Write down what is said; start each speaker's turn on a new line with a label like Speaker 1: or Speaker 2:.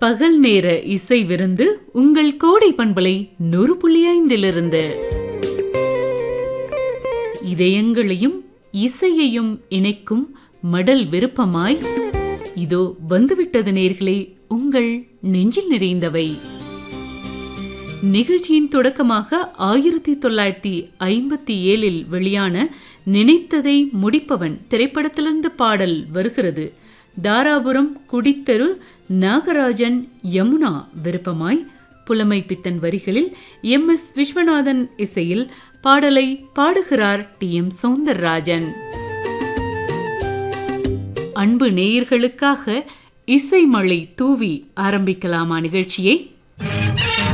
Speaker 1: பகல் நேர இசை விருந்து உங்கள் கோடை பண்பலை நூறு புள்ளி ஐந்திலிருந்து இதயங்களையும் இசையையும் இணைக்கும் மடல் விருப்பமாய் இதோ வந்துவிட்டது நேர்களே உங்கள் நெஞ்சில் நிறைந்தவை நிகழ்ச்சியின் தொடக்கமாக ஆயிரத்தி தொள்ளாயிரத்தி ஐம்பத்தி ஏழில் வெளியான நினைத்ததை முடிப்பவன் திரைப்படத்திலிருந்து பாடல் வருகிறது தாராபுரம் குடித்தரு நாகராஜன் யமுனா விருப்பமாய் புலமை பித்தன் வரிகளில் எம் எஸ் விஸ்வநாதன் இசையில் பாடலை பாடுகிறார் டி எம் சௌந்தரராஜன் அன்பு நேயர்களுக்காக இசை மழை தூவி ஆரம்பிக்கலாமா நிகழ்ச்சியை